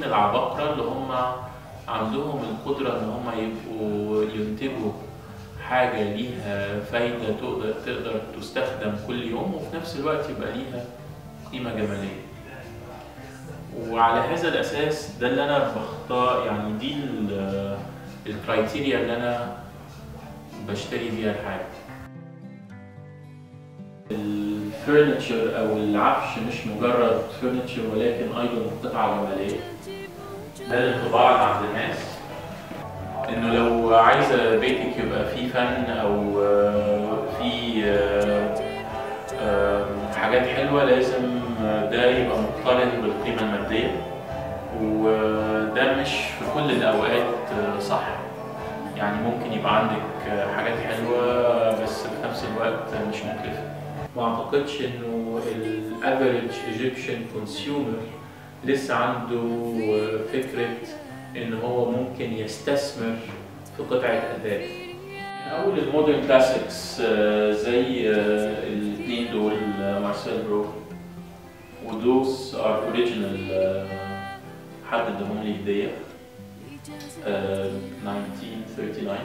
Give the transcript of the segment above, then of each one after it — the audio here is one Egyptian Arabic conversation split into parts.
العباقرة اللي هم عندهم القدرة إن هم يبقوا ينتجوا حاجة ليها فايدة تقدر تقدر تستخدم كل يوم وفي نفس الوقت يبقى ليها قيمة جمالية. وعلى هذا الأساس ده اللي أنا بختار يعني دي ال- الكرايتيريا اللي أنا بشتري بيها الحاجة. الفرنتشر او العفش مش مجرد فرنتشر ولكن ايضا قطعه جماليه ده الانطباع اللي عند الناس انه لو عايزه بيتك يبقى فيه فن او آه، فيه آه، آه، حاجات حلوه لازم ده يبقى مقترن بالقيمه الماديه وده مش في كل الاوقات آه، صح يعني ممكن يبقى عندك آه، حاجات حلوه بس في نفس الوقت مش مكلفه ما اعتقدش انه الافريج ايجيبشن كونسيومر لسه عنده فكره ان هو ممكن يستثمر في قطعه اثاث من اول المودرن كلاسيكس زي آه، الاثنين دول آه، مارسيل برو ودوس ار اوريجينال حد اداهم لي هديه آه، 1939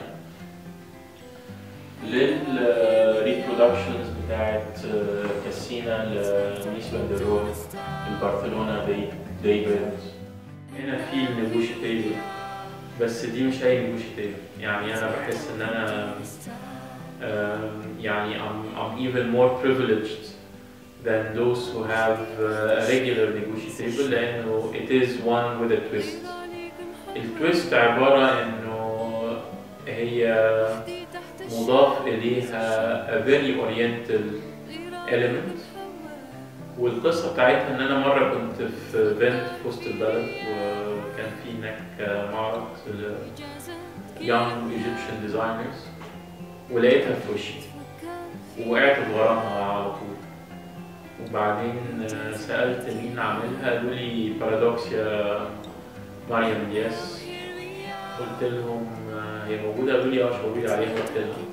للريبرودكشنز بتاعت آه، كاسينا لميس باندرون البرشلونة دي ديفيد هنا في النيجوشي تيبل بس دي مش اي نيجوشي تيبل يعني انا بحس ان انا آم، يعني I'm, I'm even more privileged than those who have uh, a regular negotiation table لأنه it is one with a twist. التويست عبارة إنه هي مضاف إليها a very oriental element والقصة بتاعتها إن أنا مرة كنت في بنت في وسط البلد وكان في هناك معرض ل young Egyptian designers ولقيتها في وشي ووقعت في غرامها على طول وبعدين آه، سألت مين عاملها قالوا لي بارادوكس يا مريم الياس قلت لهم آه، هي موجودة قالوا لي اه شاوري عليها قلت لها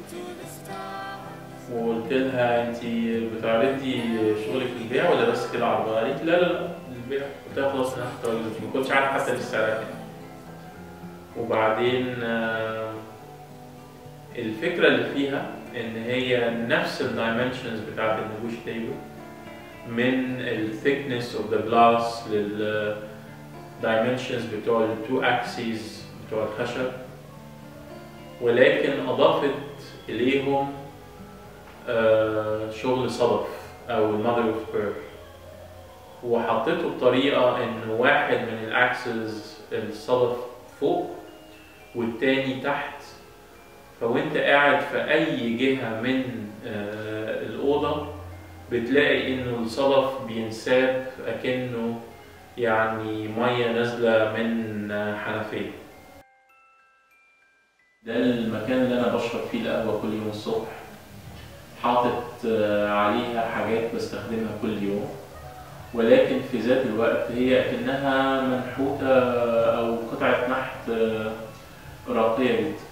وقلت لها انت بتعرضي شغلك للبيع ولا بس كده عرضها؟ قالت لا لا لا للبيع قلت لها خلاص انا هختار ما كنتش عارف حتى لسه سعرها كام وبعدين آه، الفكرة اللي فيها إن هي نفس الدايمنشنز بتاعت النبوش تيبل من ال thickness of the glass لل dimensions بتوع ال two axes بتوع الخشب ولكن أضافت إليهم آه، شغل صدف أو mother of pearl وحطيته بطريقة إن واحد من الأكسس الصدف فوق والتاني تحت فوانت قاعد في اي جهة من آه، الأوضة بتلاقي انه الصدف بينساب اكنه يعني مية نازلة من آه، حنفية ده المكان اللي انا بشرب فيه القهوة كل يوم الصبح حاطط آه، عليها حاجات بستخدمها كل يوم ولكن في ذات الوقت هي اكنها منحوتة او قطعة نحت آه، راقية جدا